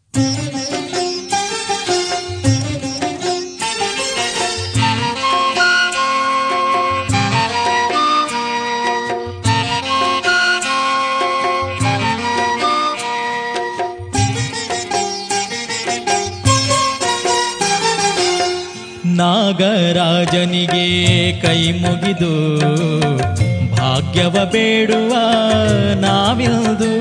ನಾಗರಾಜನಿಗೆ ಕೈ ಮುಗಿದು ಭಾಗ್ಯವ ಬೇಡುವ ನಾವಿಲ್ದು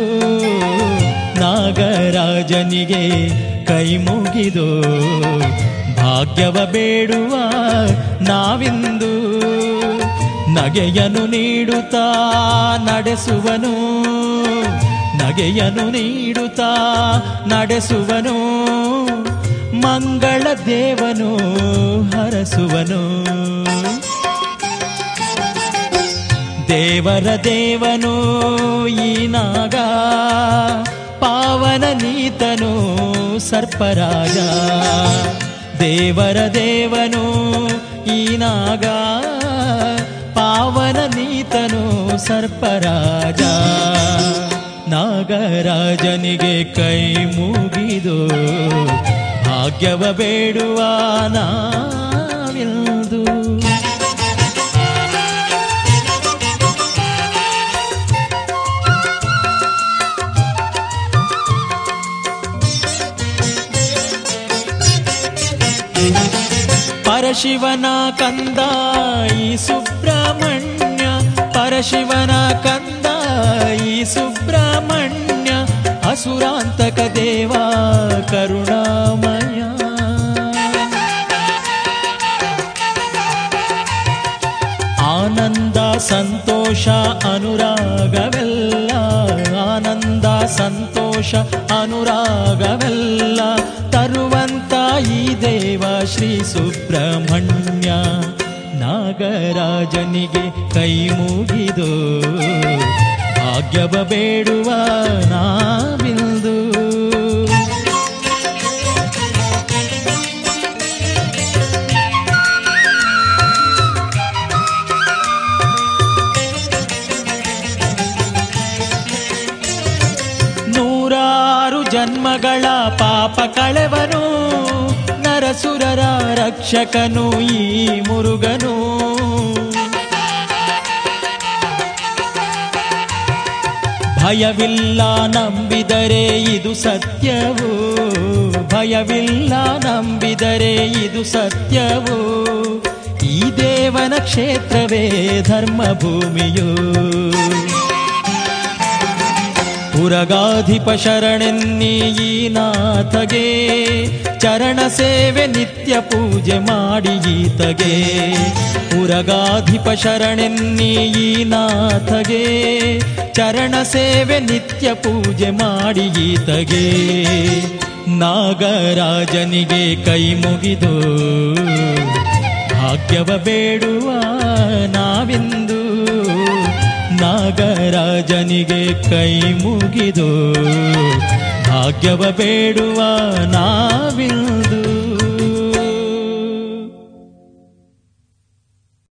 ನಾಗರಾಜನಿಗೆ ಕೈ ಮುಗಿದು ಭಾಗ್ಯವ ಬೇಡುವ ನಾವಿಂದು ನಗೆಯನು ನೀಡುತ್ತಾ ನಡೆಸುವನು ನಗೆಯನು ನೀಡುತ್ತಾ ನಡೆಸುವನು ಮಂಗಳ ದೇವನು ಹರಸುವನು ದೇವರ ದೇವನು ಈ ನಾಗ ಪಾವನ ನೀತನು ಸರ್ಪರಾಜ ದೇವರ ದೇವನು ಈ ನಾಗ ಪಾವನ ನೀತನು ಸರ್ಪರಾಜ ನಾಗರಾಜನಿಗೆ ಕೈ ಮುಗಿದು ಭಾಗ್ಯವ ಬೇಡುವ ನಾವಿಲ್ದು ಪರಶಿವನ ಕಂದ ಈ ಸುಬ್ರಹ್ಮಣ್ಯ ಪರಶಿವನ ಕಂದ ಈ ಸುಬ್ರಹ್ಮಣ್ಯ ಅಸುರಾಂತಕ ದೇವ ಕರುಣಾಮಯ ಆನಂದ ಸಂತೋಷ ಅನುರಾಗವೆಲ್ಲ ಆನಂದ ಸಂತೋಷ ಅನುರಾಗವೆಲ್ಲ ತರುವಂತ ಈ ದೇವ ಶ್ರೀ ಸುಬ್ರಹ್ಮಣ್ಯ ನಾಗರಾಜನಿಗೆ ಕೈ ಮುಗಿದು ಭಾಗ್ಯವ ಬೇಡುವ ನಾವಿಂದು ನೂರಾರು ಜನ್ಮಗಳ ಪಾಪ ಕಳೆವನು ನರಸುರರ ರಕ್ಷಕನು ಈ ಮುರುಗನು ಭಯವಿಲ್ಲ ನಂಬಿದರೆ ಇದು ಸತ್ಯವು ಭಯವಿಲ್ಲ ನಂಬಿದರೆ ಇದು ಸತ್ಯವು ಈ ದೇವನ ಕ್ಷೇತ್ರವೇ ಧರ್ಮಭೂಮಿಯು ಪುರಗಾಧಿಪ ಶರಣೆನ್ನಿ ಈ ನಾಥಗೆ ಚರಣ ಸೇವೆ ನಿತ್ಯ ಪೂಜೆ ಮಾಡಿ ಈತಗೆ ಪುರಗಾಧಿಪ ಶರಣೆನ್ನಿ ಈ ನಾಥಗೆ ಚರಣ ಸೇವೆ ನಿತ್ಯ ಪೂಜೆ ಮಾಡಿ ಈತಗೆ ನಾಗರಾಜನಿಗೆ ಕೈ ಮುಗಿದು ಭಾಗ್ಯವ ಬೇಡುವ ನಾವಿಂದು ನಾಗರಾಜನಿಗೆ ಕೈ ಮುಗಿದು ಭಾಗ್ಯವ ಬೇಡುವ ನಾವಿಲ್ದು